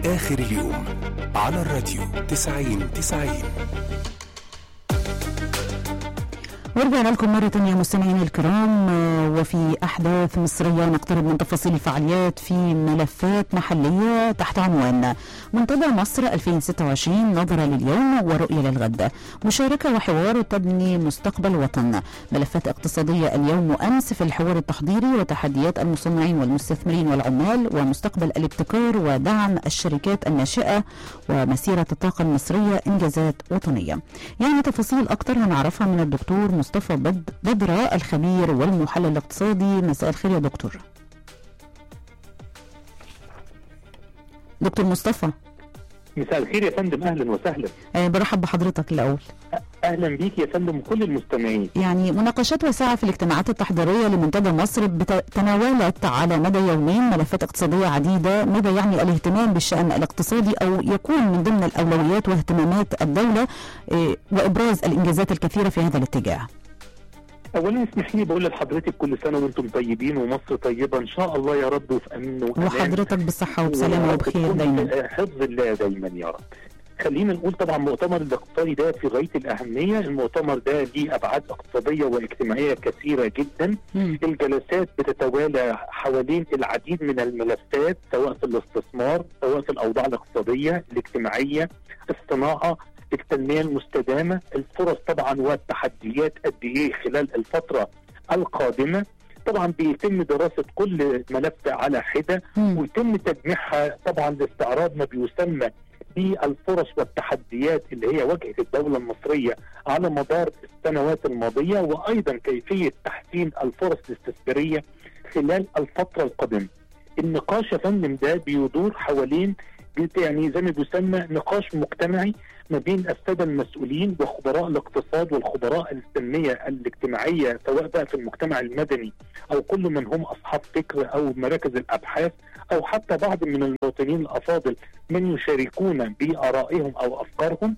آخر اليوم على الراديو 90 90 ورجعنا لكم مرة تانية مستمعينا الكرام آه، وفي أحداث مصرية نقترب من تفاصيل الفعاليات في ملفات محلية تحت عنوان منتدى مصر 2026 نظرة لليوم ورؤية للغد مشاركة وحوار تبني مستقبل وطن ملفات اقتصادية اليوم وأمس في الحوار التحضيري وتحديات المصنعين والمستثمرين والعمال ومستقبل الابتكار ودعم الشركات الناشئة ومسيرة الطاقة المصرية إنجازات وطنية يعني تفاصيل أكتر هنعرفها من الدكتور مصطفى بد بدرة الخبير والمحلل الاقتصادي مساء الخير يا دكتور دكتور مصطفى مساء الخير يا فندم اهلا وسهلا آه، برحب بحضرتك الأول اهلا بيك يا فندم وكل المستمعين يعني مناقشات واسعة في الاجتماعات التحضيرية لمنتدى مصر بت- تناولت على مدى يومين ملفات اقتصادية عديدة ماذا يعني الاهتمام بالشأن الاقتصادي أو يكون من ضمن الأولويات واهتمامات الدولة آه، وإبراز الإنجازات الكثيرة في هذا الاتجاه اولا اسمح لي بقول لحضرتك كل سنه وانتم طيبين ومصر طيبه ان شاء الله يا رب وفي امن وامان وحضرتك بالصحة وبسلامة ويا رب وبخير تكون دايما في حفظ الله دايما يا رب خلينا نقول طبعا المؤتمر الاقتصادي ده في غايه الاهميه المؤتمر ده ليه ابعاد اقتصاديه واجتماعيه كثيره جدا مم. الجلسات بتتوالى حوالين العديد من الملفات سواء في الاستثمار سواء في الاوضاع الاقتصاديه الاجتماعيه الصناعه التنميه المستدامه الفرص طبعا والتحديات قد ايه خلال الفتره القادمه طبعا بيتم دراسه كل ملف على حده مم. ويتم تجميعها طبعا لاستعراض ما بيسمى بالفرص والتحديات اللي هي واجهت الدوله المصريه على مدار السنوات الماضيه وايضا كيفيه تحسين الفرص الاستثماريه خلال الفتره القادمه. النقاش يا فندم ده بيدور حوالين بيت- يعني زي ما بيسمى نقاش مجتمعي ما بين الساده المسؤولين وخبراء الاقتصاد والخبراء التنميه الاجتماعيه سواء بقى في المجتمع المدني او كل من هم اصحاب فكر او مراكز الابحاث او حتى بعض من المواطنين الافاضل من يشاركون بارائهم او افكارهم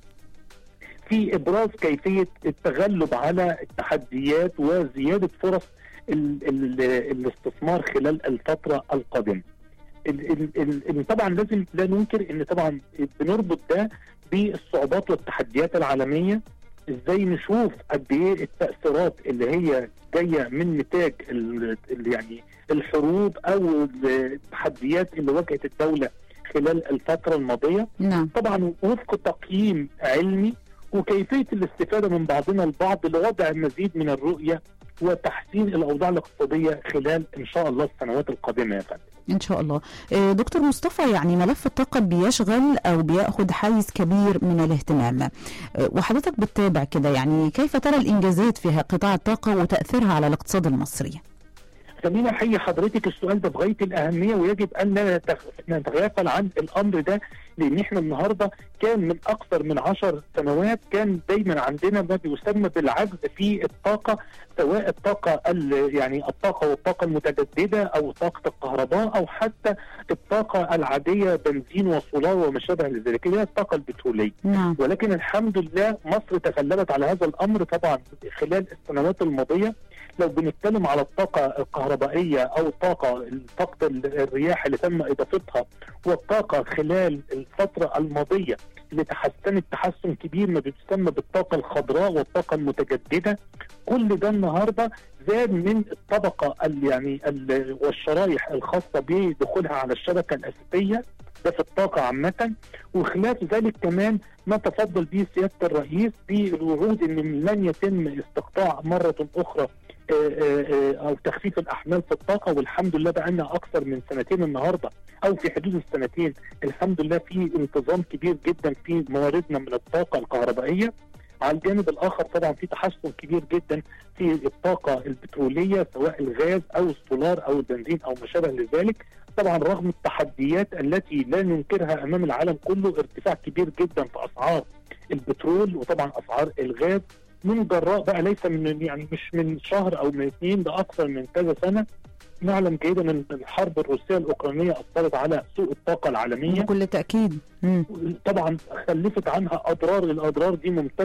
في ابراز كيفيه التغلب على التحديات وزياده فرص ال ال الاستثمار خلال الفتره القادمه. ال ال ال ال طبعا لازم لا ننكر ان طبعا بنربط ده بالصعوبات والتحديات العالميه ازاي نشوف قد ايه التاثيرات اللي هي جايه من نتاج ال- ال- يعني الحروب او التحديات اللي واجهت الدوله خلال الفتره الماضيه نعم طبعا وفق تقييم علمي وكيفيه الاستفاده من بعضنا البعض لوضع مزيد من الرؤيه وتحسين الاوضاع الاقتصاديه خلال ان شاء الله السنوات القادمه يا فندم. ان شاء الله آه، دكتور مصطفى يعني ملف الطاقه بيشغل او بياخذ حيز كبير من الاهتمام آه، وحضرتك بتتابع كده يعني كيف ترى الانجازات في قطاع الطاقه وتاثيرها على الاقتصاد المصري خليني احيي حضرتك السؤال ده بغايه الاهميه ويجب ان لا نتغ- نتغافل عن الامر ده لان احنا النهارده كان من اكثر من عشر سنوات كان دايما عندنا ما بيسمى بالعجز في الطاقه سواء الطاقه ال- يعني الطاقه والطاقه المتجدده او طاقه الكهرباء او حتى الطاقه العاديه بنزين وسولار وما شابه لذلك اللي هي الطاقه البتروليه. نعم ولكن الحمد لله مصر تغلبت على هذا الامر طبعا خلال السنوات الماضيه لو بنتكلم على الطاقه الكهربائيه او الطاقه طاقه الرياح اللي تم اضافتها والطاقه خلال الفتره الماضيه اللي تحسنت تحسن كبير ما بيسمى بالطاقه الخضراء والطاقه المتجدده كل ده النهارده زاد من الطبقه ال يعني ال والشرايح الخاصه بدخولها على الشبكه الاساسيه ده في الطاقه عامه وخلاف ذلك كمان ما تفضل به سياده الرئيس بالوعود ان لن يتم استقطاع مره اخرى آه، آه، آه، او تخفيف الاحمال في الطاقه والحمد لله بقى لنا اكثر من سنتين النهارده او في حدود السنتين الحمد لله في انتظام كبير جدا في مواردنا من الطاقه الكهربائيه على الجانب الاخر طبعا في تحسن كبير جدا في الطاقه البتروليه سواء الغاز او السولار او البنزين او ما شابه لذلك طبعا رغم التحديات التي لا ننكرها امام العالم كله ارتفاع كبير جدا في اسعار البترول وطبعا اسعار الغاز من جراء بقى ليس من يعني مش من شهر او من اثنين ده اكثر من كذا سنه نعلم جيدا ان الحرب الروسيه الاوكرانيه اثرت على سوق الطاقه العالميه بكل تاكيد مم. طبعا خلفت عنها اضرار الاضرار دي ممتده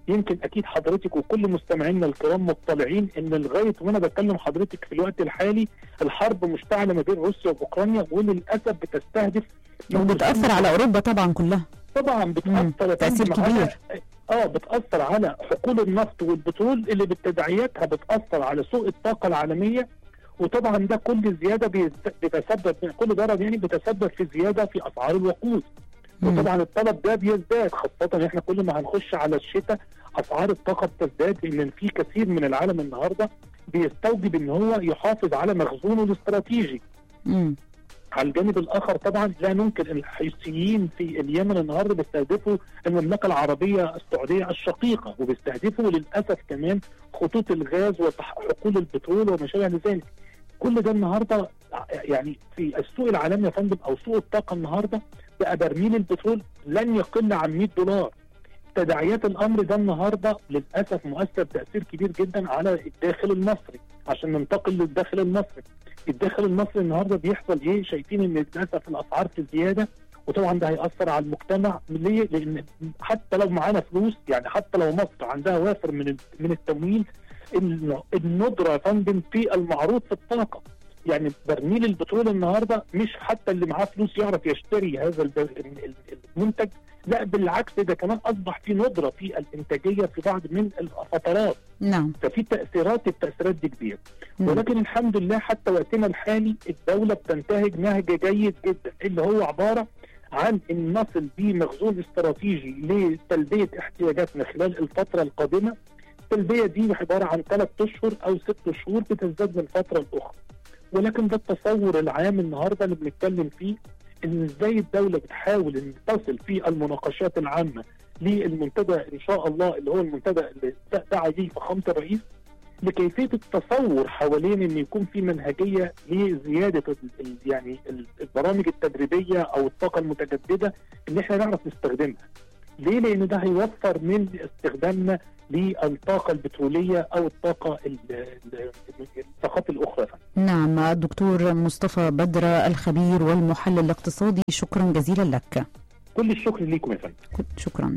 يمكن اكيد حضرتك وكل مستمعينا الكرام مطلعين ان لغايه وانا بكلم حضرتك في الوقت الحالي الحرب مشتعله ما بين روسيا واوكرانيا وللاسف بتستهدف وبتاثر على اوروبا طبعا كلها طبعا مم. بتاثر يا تأثير فندم على- كبير. اه بتاثر على حقول النفط والبترول اللي بتداعياتها بتاثر على سوق الطاقه العالميه وطبعا ده كل زياده بيت- بيتسبب كل ضرر يعني بيتسبب في زياده في اسعار الوقود مم. وطبعا الطلب ده بيزداد خاصه ان احنا كل ما هنخش على الشتاء اسعار الطاقه بتزداد لان في كثير من العالم النهارده بيستوجب ان هو يحافظ على مخزونه الاستراتيجي مم. على الجانب الاخر طبعا لا ننكر ان الحوثيين في اليمن النهارده بيستهدفوا المملكه العربيه السعوديه الشقيقه وبيستهدفوا للاسف كمان خطوط الغاز وحقول البترول وما شابه ذلك. كل ده النهارده يعني في السوق العالمي يا فندم او سوق الطاقه النهارده بقى برميل البترول لن يقل عن 100 دولار. تداعيات الامر ده النهارده للاسف مؤثر تاثير كبير جدا على الداخل المصري عشان ننتقل للداخل المصري. الداخل المصري النهارده بيحصل ايه؟ شايفين ان للاسف الاسعار في زياده وطبعا ده هياثر على المجتمع ليه؟ لان حتى لو معانا فلوس يعني حتى لو مصر عندها وافر من من التمويل الن- الندره يا فندم في المعروض في الطاقه يعني برميل البترول النهارده مش حتى اللي معاه فلوس يعرف يشتري هذا الب- ال- ال- المنتج لا بالعكس ده كمان اصبح في ندره في الانتاجيه في بعض من الفترات نعم ففي تاثيرات التاثيرات دي كبيره مم. ولكن الحمد لله حتى وقتنا الحالي الدولة بتنتهج نهج جيد جدا اللي هو عبارة عن ان نصل بمخزون استراتيجي لتلبية احتياجاتنا خلال الفترة القادمة التلبية دي عبارة عن ثلاث اشهر او ست شهور بتزداد من فترة لاخرى ولكن ده التصور العام النهارده اللي بنتكلم فيه ان ازاي الدولة بتحاول ان تصل في المناقشات العامة للمنتدى ان شاء الله اللي هو المنتدى اللي دعا ليه فخامة الرئيس لكيفيه التصور حوالين ان يكون في منهجيه لزياده ال- ال- يعني ال- البرامج التدريبيه او الطاقه المتجدده ان احنا نعرف نستخدمها. ليه؟ لان ده هيوفر من استخدامنا للطاقه البتروليه او الطاقه ال- ال- الطاقات الاخرى. نعم الدكتور مصطفى بدر الخبير والمحلل الاقتصادي شكرا جزيلا لك كل الشكر ليكم يا فندم. شكرا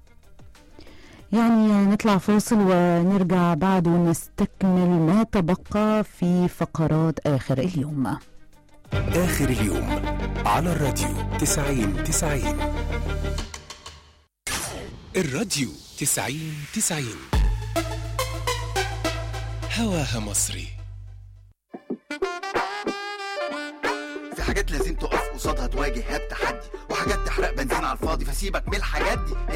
يعني نطلع فاصل ونرجع بعد ونستكمل ما تبقى في فقرات آخر اليوم آخر اليوم على الراديو تسعين تسعين الراديو تسعين تسعين هواها مصري في حاجات لازم تقف قصادها تواجه هاب تحدي وحاجات تحرق بنزين على الفاضي فسيبك من الحاجات دي